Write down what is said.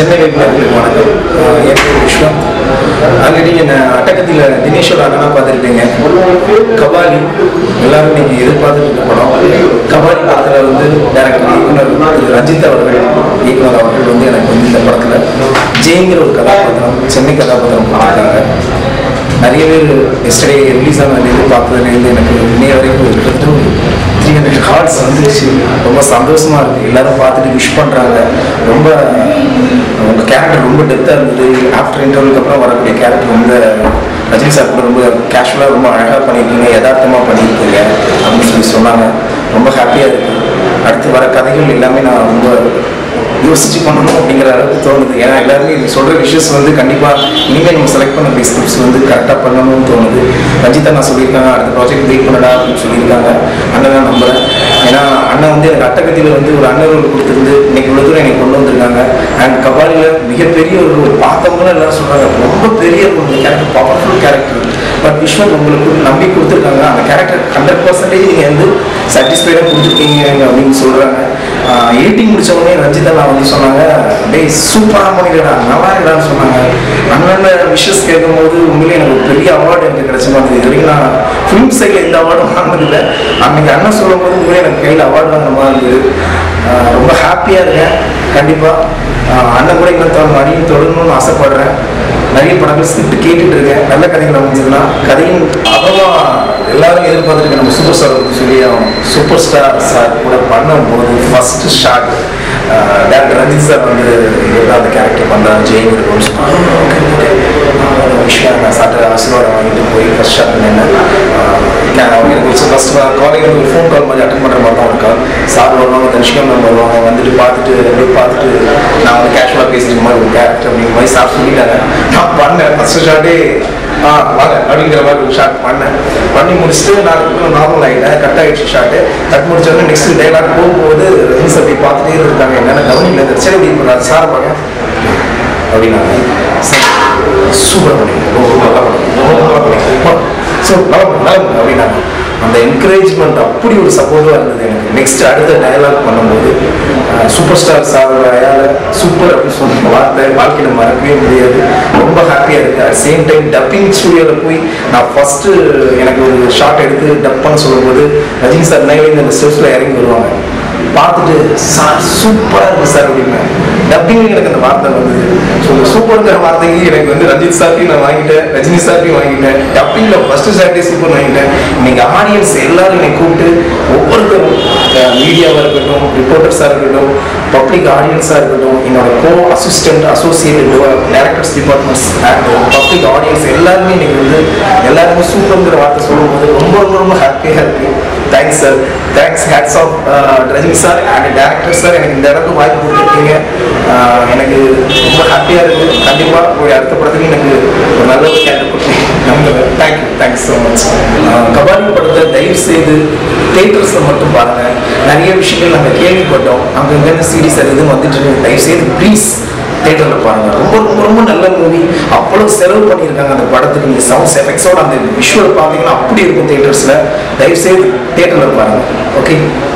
சென்னை வெப்பினர்களுக்கு வணக்கம் ஆஹ் என் பேர் விஸ்வம் ஆல்ரெடி என்ன அட்டகத்தில் தினேஷோட அண்ணனா பார்த்துருப்பீங்க கபாலி எல்லாரும் நீங்கள் எதிர்பார்த்துட்டு இருக்க படம் கபாலி படத்தில் வந்து டேரக்டர் இயக்குனர் திரு ரஞ்சித் அவர்கள் இயக்குனர் அவர்கள் வந்து எனக்கு வந்து இந்த படத்தில் ஜெயங்கிற ஒரு கதாபாத்திரம் சென்னை கதாபாத்திரம் பண்ணியிருக்காங்க நிறைய பேர் எஸ்டே ரிலீஸ் ஆனதுலேருந்து பார்த்ததுலேருந்து எனக்கு இன்னைய வரைக்கும் கிட்டத்தட்ட ஒரு த்ரீ ஹண்ட்ரட் ஹார்ட்ஸ் வந்துருச்சு ரொம்ப சந்தோஷமா இருக்கு எல்லாரும் பார்த்துட்டு விஷ் பண்ணுறாங்க ரொம்ப உங்கள் கேரக்டர் ரொம்ப டெப்த்தாக இருந்தது ஆஃப்டர் இன்டர்வியூக்கு அப்புறம் வரக்கூடிய கேரக்டர் வந்து ரஜினி சார் கூட ரொம்ப கேஷுவலாக ரொம்ப அழகாக பண்ணியிருக்கீங்க யதார்த்தமாக பண்ணியிருக்கீங்க அப்படின்னு சொல்லி சொன்னாங்க ரொம்ப ஹாப்பியாக இருக்கு அடுத்து வர கதைகள் எல்லாமே நான் ரொம்ப யோசிச்சு பண்ணணும் அப்படிங்கிற அளவுக்கு தோணுது ஏன்னா எல்லாருமே நீங்க சொல்ற விஷயஸ் வந்து கண்டிப்பா இனிமேல் நம்ம செலக்ட் பண்ண ஸ்கிரிப்ட்ஸ் வந்து கரெக்டாக பண்ணணும்னு தோணுது ரஞ்சிதா நான் சொல்லியிருக்காங்க அடுத்த ப்ராஜெக்ட் வெயிட் பண்ணடா அப்படின்னு சொல்லியிருக்காங்க அண்ணன் நான் நம்புறேன் ஏன்னா அண்ணன் வந்து எனக்கு அட்டகத்தியில் வந்து ஒரு அண்ணன் ரோல் கொடுத்துருந்து இன்னைக்கு இவ்வளோ தூரம் எனக்கு கொண்டு வந்திருக்காங்க அண்ட் கபாலியில் மிகப்பெரிய ஒரு ரோல் பார்த்தவங்களும் எல்லாரும் சொல்றாங்க ரொம்ப பெரிய ஒரு character powerful character but Vishwan உங்களுக்கு நம்பி கொடுத்துருக்காங்க அந்த கேரக்டர் ஹண்ட்ரட் பர்சன்டேஜ் நீங்கள் வந்து சாட்டிஸ்ஃபைடாக கொடுத்துருக்கீங்க அப்படின்னு சொல்கிறாங்க எடிட்டிங் முடிச்ச உடனே ரஞ்சிதா நான் வந்து சொன்னாங்க டேய் சூப்பராக பண்ணிக்கிறா நல்லா இருக்கடான்னு சொன்னாங்க அண்ணன் விஷஸ் கேட்கும்போது உண்மையிலே எனக்கு ஒரு பெரிய அவார்டு எனக்கு கிடைச்ச மாதிரி இது வரைக்கும் நான் ஃபிலிம் சைடில் எந்த அவார்டும் வாங்கினதில்லை அன்னைக்கு அண்ணன் சொல்லும்போது உண்மையிலே எனக்கு கையில் அவார்டு வாங்குற மாதிரி இருந்தது ஆஹ் ரொம்ப ஹாப்பியாக இருக்கேன் கண்டிப்பாக அண்ணன் கூட இன்னும் தொடர்ந்து அடியும் தொடரணும்னு ஆசைப்படுறேன் நிறைய படங்கள் ஸ்கிரிப்ட் கேட்டுட்டு இருக்கேன் நல்ல கதைகள் அமைஞ்சதுன்னா கதையும் அப்புறமா எல்லாரும் எதிர்பார்த்துருக்க நம்ம சூப்பர் ஸ்டார் பற்றி சொல்லி ஆகணும் சூப்பர் ஸ்டார் சார் கூட பண்ணும்போது first shot director Ranjith sir வந்து இவர் அந்த கேரக்டர் பண்ணுறாரு ஜெயங்கிற ரோல் விஷயம் நான் சார்ட்ட ஆசீர்வாதம் வாங்கிட்டு போய் ஃபர்ஸ்ட் ஷாட் நின்று எனக்கு ஃபர்ஸ்ட் காலிங் ஒரு ஃபோன் கால் மாதிரி அட்டன் பண்ணுற மாதிரி தான் ஒரு கால் சார் வருவாங்க தனுஷ்கம் மேம் வருவாங்க வந்துட்டு பார்த்துட்டு அப்படியே பார்த்துட்டு நான் வந்து கேஷுவலாக பேசுகிற மாதிரி ஒரு கேரக்டர் அப்படிங்கிற மாதிரி சார் சொல்லிட்டாங்க நான் பண்ணேன் ஃபர்ஸ்ட் ஷாட்டே ஆ வாங்க அப்படிங்கிற மாதிரி ஒரு ஷாட் பண்ணேன் பண்ணி முடிச்சுட்டு நான் நார்மல் ஆகிட்டேன் கட் ஆகிடுச்சு ஷாட்டு கட் முடிச்சோடனே நெக்ஸ்ட் டைலாக் போகும்போது ரஜினி சார் போய் பார்த்துட்டே இருக்காங்க என்னென்ன கவனிக்கல சரி அப்படி இப்போ சார் பாருங்க அப்படின்னாங்க சரி சூப்பராக பண்ணிங்க ரொம்ப நல்லா பண்ணிங்க ரொம்ப நல்லா பண்ணிங்க ஸோ நல்லா பண்ணு, நல்லா பண்ணு அப்படின்னாங்க அந்த என்கரேஜ்மெண்ட் அப்படி ஒரு சப்போர்ட்டாக இருந்தது எனக்கு நெக்ஸ்ட் அடுத்த டயலாக் பண்ணும்போது சூப்பர் ஸ்டார் சாரோட அயால சூப்பர் அப்படின்னு சொன்ன வார்த்தை வாழ்க்கையில் மறக்கவே முடியாது ரொம்ப ஹாப்பியாக இருக்கு அட் சேம் டைம் டப்பிங் ஸ்டுடியோவில் போய் நான் ஃபஸ்ட்டு எனக்கு ஒரு ஷார்ட் எடுத்து டப் பண்ண சொல்லும்போது ரஜினி சார் நைவேந்து அந்த ஸ்டெப்ஸில் இறங்கி வருவாங்க பார்த்துட்டு சார் சூப்பராக இருக்கு சார் அப்படின்னு டப்பிங் எனக்கு அந்த வார்த்தை வந்தது ஸோ இந்த சூப்பர்ங்கிற வார்த்தைக்கு எனக்கு வந்து ரஞ்சித் சார்ட்டையும் நான் வாங்கிட்டேன் ரஜினி சார்ட்டையும் வாங்கிட்டேன் டப்பிங்கில் ஃபஸ்ட்டு சார்ட்டே சூப்பர் வாங்கிட்டேன் இன்னைக்கு ஆடியன்ஸ் எல்லாரும் என்னை கூப்பிட்டு ஒவ்வொருத்தரும் மீடியாவாக இருக்கட்டும் ரிப்போர்ட்டர்ஸாக இருக்கட்டும் பப்ளிக் ஆடியன்ஸாக இருக்கட்டும் என்னோட co assistant associate directors departments public audience எல்லாருமே இன்னைக்கு வந்து எல்லாருமே சூப்பர்ங்கிற வார்த்தை சொல்லும்போது ரொம்ப ரொம்ப ரொம்ப ஹாப்பியாக இருக்கு thanks sir thanks hats off Rajini sir and director sir எனக்கு இந்த இடத்துக்கு வாய்ப்பு கொடுத்துருக்கீங்க ஆஹ் எனக்கு ரொம்ப ஹாப்பியாக இருக்குது கண்டிப்பாக ஒரு அடுத்த படத்துக்கு எனக்கு ஒரு நல்ல ஒரு கேரக்டர் கொடுத்தீங்க நம்புகிறேன் thank you thanks so much Kabali படத்தை தயவு செய்து தேட்டர்ஸில் மட்டும் பாருங்கள் நிறைய விஷயங்கள் நாங்கள் கேள்விப்பட்டோம் அங்கங்கே சிடி சார் எதுவும் வந்துட்டு இருக்கு. தயவு செய்து ப்ளீஸ் தேட்டரில் பாருங்கள் ரொம்ப ரொம்ப ரொம்ப நல்ல மூவி அவ்வளோ செலவு பண்ணியிருக்காங்க அந்த படத்துக்கு நீங்கள் சவுண்ட்ஸ் எஃபெக்ட்ஸோட அந்த விஷுவல் பார்த்தீங்கன்னா அப்படி இருக்கும் தேட்டர்ஸில் தயவு செய்து தேட்டரில் பாருங்கள் ஓகே